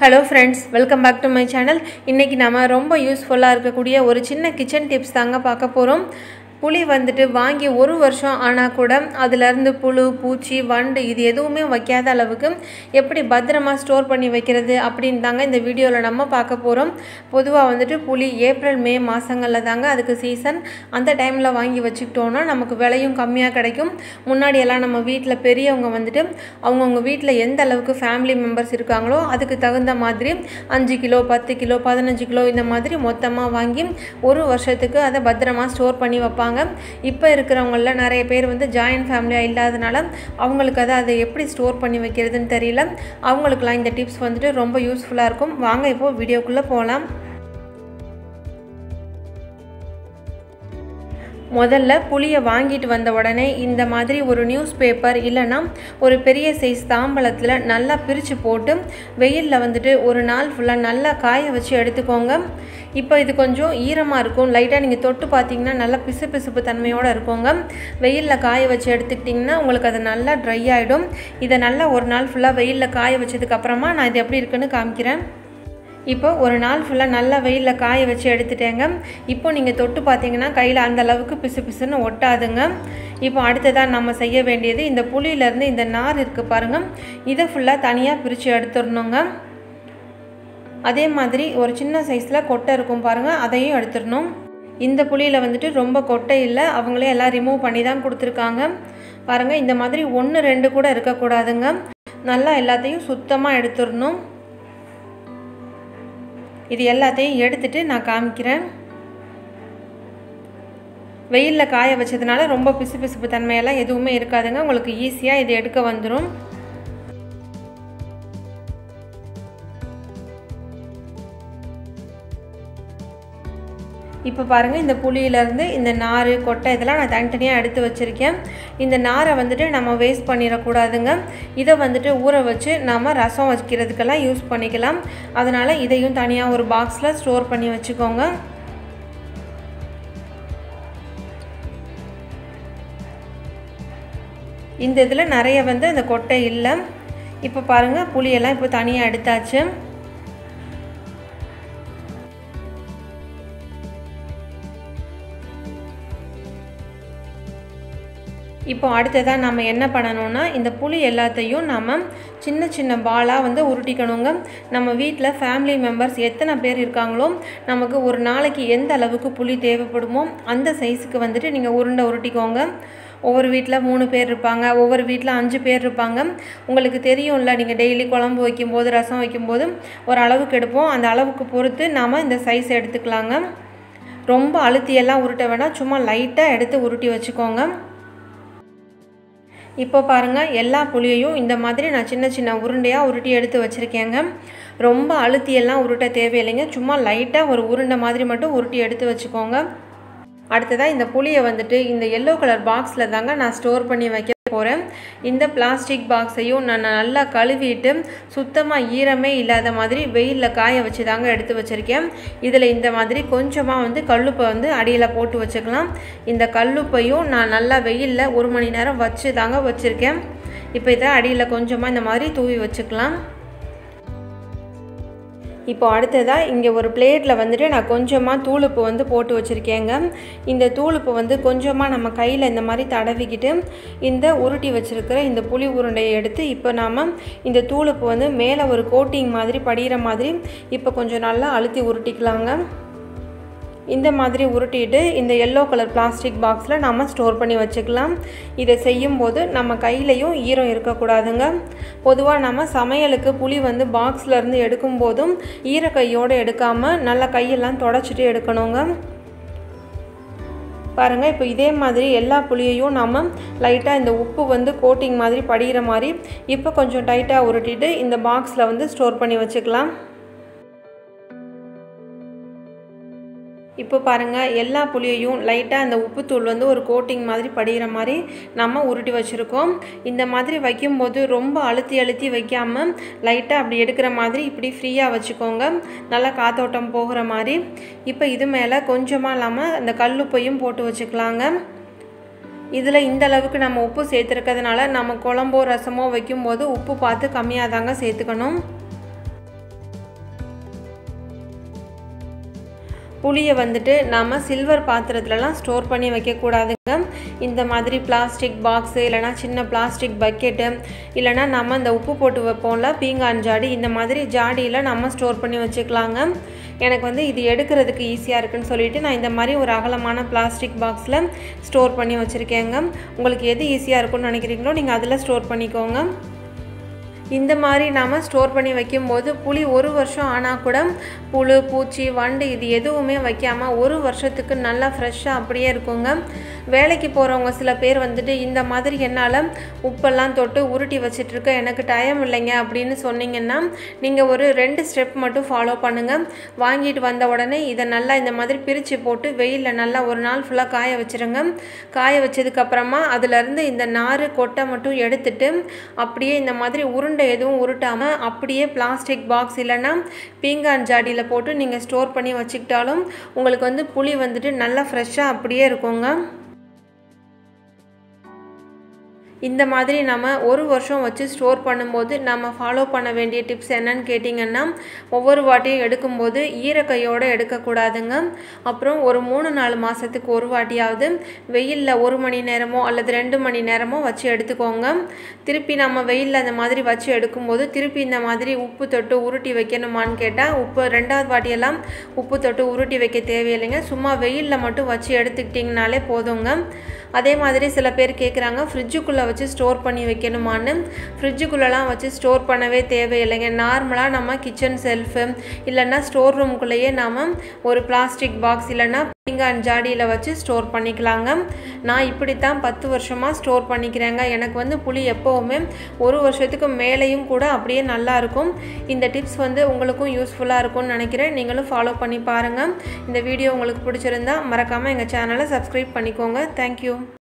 hello friends welcome back to my channel இன்றைக்கி நம்ம ரொம்ப யூஸ்ஃபுல்லாக இருக்கக்கூடிய ஒரு சின்ன கிச்சன் டிப்ஸ் தாங்க பார்க்க போகிறோம் புளி வந்துட்டு வாங்கி ஒரு வருஷம் ஆனால் கூட அதுலேருந்து புழு பூச்சி வண்டு இது எதுவுமே வைக்காத அளவுக்கு எப்படி பத்திரமா ஸ்டோர் பண்ணி வைக்கிறது அப்படின்னு தாங்க இந்த வீடியோவில் நம்ம பார்க்க போகிறோம் பொதுவாக வந்துட்டு புளி ஏப்ரல் மே மாதங்களில் தாங்க அதுக்கு சீசன் அந்த டைமில் வாங்கி வச்சுக்கிட்டோன்னா நமக்கு விலையும் கம்மியாக கிடைக்கும் முன்னாடி எல்லாம் நம்ம வீட்டில் பெரியவங்க வந்துட்டு அவங்கவுங்க வீட்டில் எந்த அளவுக்கு ஃபேமிலி மெம்பர்ஸ் இருக்காங்களோ அதுக்கு தகுந்த மாதிரி அஞ்சு கிலோ பத்து கிலோ பதினஞ்சு கிலோ இந்த மாதிரி மொத்தமாக வாங்கி ஒரு வருஷத்துக்கு அதை பத்திரமா ஸ்டோர் பண்ணி வைப்பாங்க இப்போ இருக்கிறவங்கள நிறைய பேர் வந்து ஜாயின்ட் ஃபேமிலியாக இல்லாதனால அவங்களுக்கு அதை அதை எப்படி ஸ்டோர் பண்ணி வைக்கிறதுன்னு தெரியல அவங்களுக்குலாம் இந்த டிப்ஸ் வந்துட்டு ரொம்ப யூஸ்ஃபுல்லாக இருக்கும் வாங்க இப்போது வீடியோக்குள்ளே போகலாம் முதல்ல புளியை வாங்கிட்டு வந்த உடனே இந்த மாதிரி ஒரு நியூஸ் பேப்பர் இல்லைன்னா ஒரு பெரிய சைஸ் தாம்பலத்தில் நல்லா பிரித்து போட்டு வெயிலில் வந்துட்டு ஒரு நாள் ஃபுல்லாக நல்லா காய வச்சு எடுத்துக்கோங்க இப்போ இது கொஞ்சம் ஈரமாக இருக்கும் லைட்டாக நீங்கள் தொட்டு பார்த்தீங்கன்னா நல்லா பிசு பிசுப்பு தன்மையோடு இருக்குங்க வெயிலில் காய வச்சு எடுத்துக்கிட்டிங்கன்னா உங்களுக்கு அது நல்லா ட்ரை ஆகிடும் இதை நல்லா ஒரு நாள் ஃபுல்லாக வெயிலில் காய வச்சதுக்கப்புறமா நான் இது எப்படி இருக்குன்னு காமிக்கிறேன் இப்போ ஒரு நாள் ஃபுல்லாக நல்லா வெயிலில் காய வச்சு எடுத்துட்டேங்க இப்போ நீங்கள் தொட்டு பார்த்தீங்கன்னா கையில் அந்த அளவுக்கு பிசு பிசுன்னு ஒட்டாதுங்க இப்போ அடுத்ததாக நம்ம செய்ய வேண்டியது இந்த புளியிலேருந்து இந்த நார் இருக்குது பாருங்கள் இதை ஃபுல்லாக தனியாக பிரித்து எடுத்துடணுங்க அதே மாதிரி ஒரு சின்ன சைஸில் கொட்டை இருக்கும் பாருங்கள் அதையும் எடுத்துடணும் இந்த புளியில் வந்துட்டு ரொம்ப கொட்டை இல்லை அவங்களே எல்லாம் ரிமூவ் பண்ணி தான் கொடுத்துருக்காங்க பாருங்கள் இந்த மாதிரி ஒன்று ரெண்டு கூட இருக்கக்கூடாதுங்க நல்லா எல்லாத்தையும் சுத்தமாக எடுத்துடணும் இது எல்லாத்தையும் எடுத்துட்டு நான் காமிக்கிறேன் வெயிலில் காய வச்சதுனால ரொம்ப பிசு பிசுப்பு தன்மையெல்லாம் எதுவுமே இருக்காதுங்க உங்களுக்கு ஈஸியாக இது எடுக்க வந்துடும் இப்போ பாருங்கள் இந்த புளியிலேருந்து இந்த நார் கொட்டை இதெல்லாம் நான் தனித்தனியாக எடுத்து வச்சுருக்கேன் இந்த நாரை வந்துட்டு நம்ம வேஸ்ட் பண்ணிடக்கூடாதுங்க இதை வந்துட்டு ஊற வச்சு நம்ம ரசம் வைக்கிறதுக்கெல்லாம் யூஸ் பண்ணிக்கலாம் அதனால் இதையும் தனியாக ஒரு பாக்ஸில் ஸ்டோர் பண்ணி வச்சுக்கோங்க இந்த இதில் நிறைய வந்து அந்த கொட்டை இல்லை இப்போ பாருங்கள் புளியெல்லாம் இப்போ தனியாக எடுத்தாச்சு இப்போ அடுத்ததாக நம்ம என்ன பண்ணணும்னா இந்த புளி எல்லாத்தையும் நம்ம சின்ன சின்ன பாலாக வந்து உருட்டிக்கணுங்க நம்ம வீட்டில் ஃபேமிலி மெம்பர்ஸ் எத்தனை பேர் இருக்காங்களோ நமக்கு ஒரு நாளைக்கு எந்த அளவுக்கு புளி தேவைப்படுமோ அந்த சைஸுக்கு வந்துட்டு நீங்கள் உருண்டை உருட்டிக்கோங்க ஒவ்வொரு வீட்டில் மூணு பேர் இருப்பாங்க ஒவ்வொரு வீட்டில் அஞ்சு பேர் இருப்பாங்க உங்களுக்கு தெரியும்ல நீங்கள் டெய்லி குழம்பு வைக்கும்போது ரசம் வைக்கும்போது ஒரு அளவுக்கு எடுப்போம் அந்த அளவுக்கு பொறுத்து நாம் இந்த சைஸ் எடுத்துக்கலாங்க ரொம்ப அழுத்தியெல்லாம் உருட்ட வேணாம் சும்மா லைட்டாக எடுத்து உருட்டி வச்சுக்கோங்க இப்போ பாருங்கள் எல்லா புளியையும் இந்த மாதிரி நான் சின்ன சின்ன உருண்டையாக உருட்டி எடுத்து வச்சுருக்கேங்க ரொம்ப அழுத்தியெல்லாம் உருட்ட தேவையில்லைங்க சும்மா லைட்டாக ஒரு உருண்டை மாதிரி மட்டும் உருட்டி எடுத்து வச்சுக்கோங்க அடுத்ததாக இந்த புளியை வந்துட்டு இந்த எல்லோ கலர் பாக்ஸில் தாங்க நான் ஸ்டோர் பண்ணி வைக்க போகிறேன் இந்த பிளாஸ்டிக் பாக்ஸையும் நான் நல்லா கழுவிட்டு சுத்தமாக ஈரமே இல்லாத மாதிரி வெயிலில் காய வச்சு தாங்க எடுத்து வச்சுருக்கேன் இதில் இந்த மாதிரி கொஞ்சமாக வந்து கல்லுப்பை வந்து அடியில் போட்டு வச்சுக்கலாம் இந்த கல்லுப்பையும் நான் நல்லா வெயிலில் ஒரு மணி நேரம் வச்சு தாங்க வச்சுருக்கேன் இப்போ இதை அடியில் கொஞ்சமாக இந்த மாதிரி தூவி வச்சுக்கலாம் இப்போ அடுத்ததாக இங்கே ஒரு பிளேட்டில் வந்துட்டு நான் கொஞ்சமாக தூளுப்பு வந்து போட்டு வச்சுருக்கேங்க இந்த தூளுப்பு வந்து கொஞ்சமாக நம்ம கையில் இந்த மாதிரி தடவிக்கிட்டு இந்த உருட்டி வச்சுருக்கிற இந்த புளி உருண்டையை எடுத்து இப்போ நாம் இந்த தூளுப்பு வந்து மேலே ஒரு கோட்டிங் மாதிரி படிகிற மாதிரி இப்போ கொஞ்சம் நல்லா அழுத்தி உருட்டிக்கலாங்க இந்த மாதிரி உருட்டிட்டு இந்த எல்லோ கலர் பிளாஸ்டிக் பாக்ஸில் நம்ம ஸ்டோர் பண்ணி வச்சுக்கலாம் இதை செய்யும்போது நம்ம கையிலையும் ஈரம் இருக்கக்கூடாதுங்க பொதுவாக நம்ம சமையலுக்கு புளி வந்து பாக்ஸ்லேருந்து எடுக்கும்போதும் ஈர கையோடு எடுக்காமல் நல்லா கையெல்லாம் தொடச்சிட்டு எடுக்கணுங்க பாருங்கள் இப்போ இதே மாதிரி எல்லா புளியையும் நம்ம லைட்டாக இந்த உப்பு வந்து கோட்டிங் மாதிரி படிகிற மாதிரி இப்போ கொஞ்சம் டைட்டாக உருட்டிட்டு இந்த பாக்ஸில் வந்து ஸ்டோர் பண்ணி வச்சுக்கலாம் இப்போ பாருங்கள் எல்லா புளியையும் லைட்டாக அந்த உப்புத்தூள் வந்து ஒரு கோட்டிங் மாதிரி படிகிற மாதிரி நம்ம உருட்டி வச்சுருக்கோம் இந்த மாதிரி வைக்கும்போது ரொம்ப அழுத்தி அழுத்தி வைக்காமல் லைட்டாக அப்படி எடுக்கிற மாதிரி இப்படி ஃப்ரீயாக வச்சுக்கோங்க நல்லா காத்தோட்டம் போகிற மாதிரி இப்போ இது மேலே கொஞ்சமாக இல்லாமல் அந்த கல்லுப்பையும் போட்டு வச்சுக்கலாங்க இதில் இந்த அளவுக்கு நம்ம உப்பு சேர்த்துருக்கிறதுனால நம்ம குழம்போ ரசமோ வைக்கும்போது உப்பு பார்த்து கம்மியாக தாங்க சேர்த்துக்கணும் புளியை வந்துட்டு நாம் சில்வர் பாத்திரத்துலலாம் ஸ்டோர் பண்ணி வைக்கக்கூடாதுங்க இந்த மாதிரி பிளாஸ்டிக் பாக்ஸு இல்லைனா சின்ன பிளாஸ்டிக் பக்கெட்டு இல்லைனா நம்ம இந்த உப்பு போட்டு வைப்போம்ல பீங்கான் ஜாடி இந்த மாதிரி ஜாடியில் நம்ம ஸ்டோர் பண்ணி வச்சுக்கலாங்க எனக்கு வந்து இது எடுக்கிறதுக்கு ஈஸியாக இருக்குன்னு சொல்லிட்டு நான் இந்த மாதிரி ஒரு அகலமான பிளாஸ்டிக் பாக்ஸில் ஸ்டோர் பண்ணி வச்சுருக்கேங்க உங்களுக்கு எது ஈஸியாக இருக்கும்னு நினைக்கிறீங்களோ நீங்கள் அதில் ஸ்டோர் பண்ணிக்கோங்க இந்த மாதிரி நாம் ஸ்டோர் பண்ணி வைக்கும்போது புளி ஒரு வருஷம் ஆனால் கூட புழு பூச்சி வண்டு இது எதுவுமே வைக்காமல் ஒரு வருஷத்துக்கு நல்லா ஃப்ரெஷ்ஷாக அப்படியே இருக்குங்க வேலைக்கு போகிறவங்க சில பேர் வந்துட்டு இந்த மாதிரி என்னால் உப்பெல்லாம் தொட்டு உருட்டி வச்சிட்ருக்க எனக்கு டைம் இல்லைங்க அப்படின்னு சொன்னீங்கன்னா நீங்கள் ஒரு ரெண்டு ஸ்டெப் மட்டும் ஃபாலோ பண்ணுங்கள் வாங்கிட்டு வந்த உடனே இதை நல்லா இந்த மாதிரி பிரித்து போட்டு வெயிலில் நல்லா ஒரு நாள் ஃபுல்லாக காய வச்சுருங்க காய வச்சதுக்கப்புறமா அதிலேருந்து இந்த நார் கொட்டை மட்டும் எடுத்துட்டு அப்படியே இந்த மாதிரி உருண்டை எதுவும் உருட்டாமல் அப்படியே பிளாஸ்டிக் பாக்ஸ் இல்லைன்னா பீங்கான் ஜாடியில் போட்டு நீங்கள் ஸ்டோர் பண்ணி வச்சுக்கிட்டாலும் உங்களுக்கு வந்து புளி வந்துட்டு நல்லா ஃப்ரெஷ்ஷாக அப்படியே இருக்குங்க இந்த மாதிரி நம்ம ஒரு வருஷம் வச்சு ஸ்டோர் பண்ணும்போது நம்ம ஃபாலோ பண்ண வேண்டிய டிப்ஸ் என்னன்னு கேட்டிங்கன்னா ஒவ்வொரு வாட்டியும் எடுக்கும்போது ஈரக்கையோடு எடுக்கக்கூடாதுங்க அப்புறம் ஒரு மூணு நாலு மாதத்துக்கு ஒரு வாட்டியாவது வெயிலில் ஒரு மணி நேரமோ அல்லது ரெண்டு மணி நேரமோ வச்சு எடுத்துக்கோங்க திருப்பி நம்ம வெயிலில் அந்த மாதிரி வச்சு எடுக்கும்போது திருப்பி இந்த மாதிரி உப்பு தொட்டு உருட்டி வைக்கணுமான்னு கேட்டால் உப்பு ரெண்டாவது வாட்டியெல்லாம் உப்பு தொட்டு உருட்டி வைக்க தேவையில்லைங்க சும்மா வெயிலில் மட்டும் வச்சு எடுத்துக்கிட்டிங்கனாலே போதுங்க அதே மாதிரி சில பேர் கேட்குறாங்க ஃப்ரிட்ஜுக்குள்ளே வச்சு ஸ்டோர் பண்ணி வைக்கணுமான்னு ஃப்ரிட்ஜுக்குள்ளெலாம் வச்சு ஸ்டோர் பண்ணவே தேவையில்லைங்க நார்மலாக நம்ம கிச்சன் செல்ஃபு இல்லைன்னா ஸ்டோர் ரூமுக்குள்ளேயே நாம் ஒரு பிளாஸ்டிக் பாக்ஸ் இல்லைன்னா பீங்கான் ஜாடியில் வச்சு ஸ்டோர் பண்ணிக்கலாங்க நான் இப்படி தான் பத்து வருஷமாக ஸ்டோர் பண்ணிக்கிறேங்க எனக்கு வந்து புளி எப்போவுமே ஒரு வருஷத்துக்கு மேலேயும் கூட அப்படியே நல்லா இருக்கும் இந்த டிப்ஸ் வந்து உங்களுக்கும் யூஸ்ஃபுல்லாக இருக்கும்னு நினைக்கிறேன் நீங்களும் ஃபாலோ பண்ணி பாருங்கள் இந்த வீடியோ உங்களுக்கு பிடிச்சிருந்தா மறக்காமல் எங்கள் சேனலை சப்ஸ்கிரைப் பண்ணிக்கோங்க தேங்க்யூ